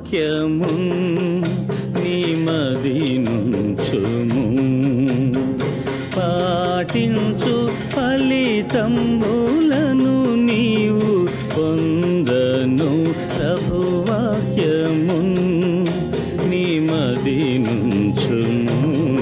వాక్యము నిమది నుంచుము పాటించు ఫలితంబులను నీవు పొందను ప్రభువాక్యము నిమది నుంచుము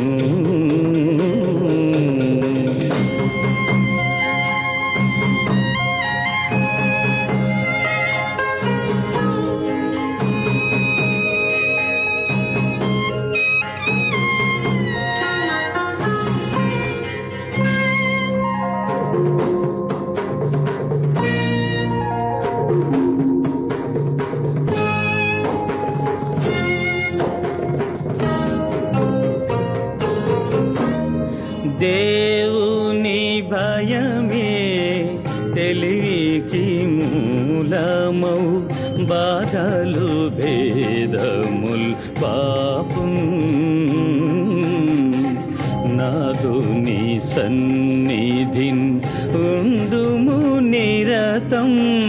దేవుని భయమే తెలివికి మూలమౌ బాధలు భేదముల్ పాపం నాదుని సన్నిధిన్ ఉండుము నిరతం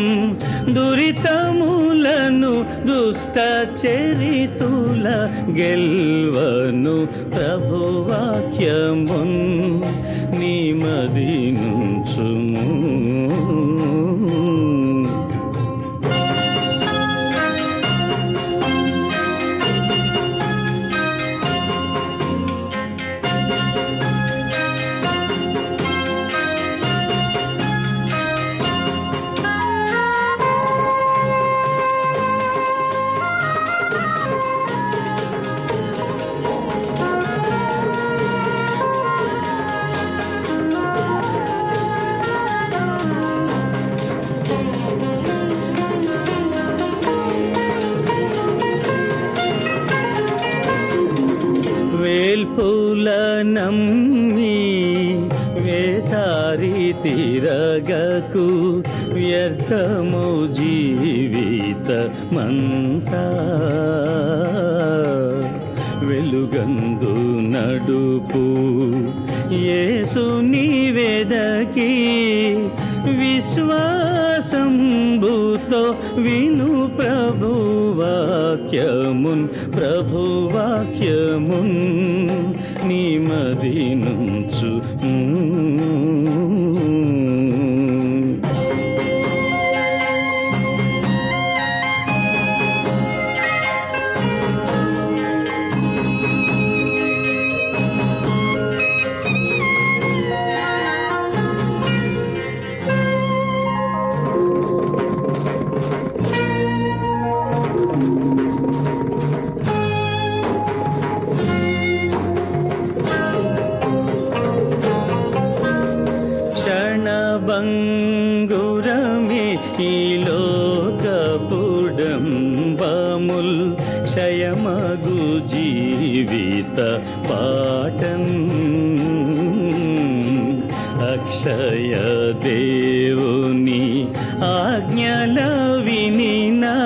దురితములను దుష్ట చరితుల గెల్వను ప్రభువాక్యమున్ నిమది నుంచుము వేల్పుల నమ్మి వేసారి తిరగకు వ్యర్థము జీవిత మంతా వెలుగందు నడుపు యేసుని వెదకి విశ్వాసంబుతో విను ప్రభువాక్యమున్ ప్రభువాక్యమున్ నిమది నుంచు క్షణభంగురమే ఈ లోకపుడంబముల్ క్షయమగు జీవిత పాఠం అక్షయ దేవుని ఆజ్ఞల వినినా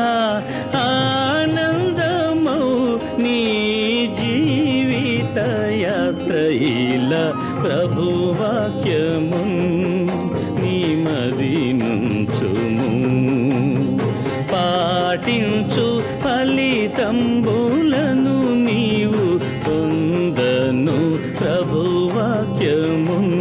ఆనందమౌ నీ జీవిత యాత్రయిల ప్రభువాక్యము నిమది నుంచుము పాటించు ఫలితంబులను నీవు పొందను ప్రభువాక్యము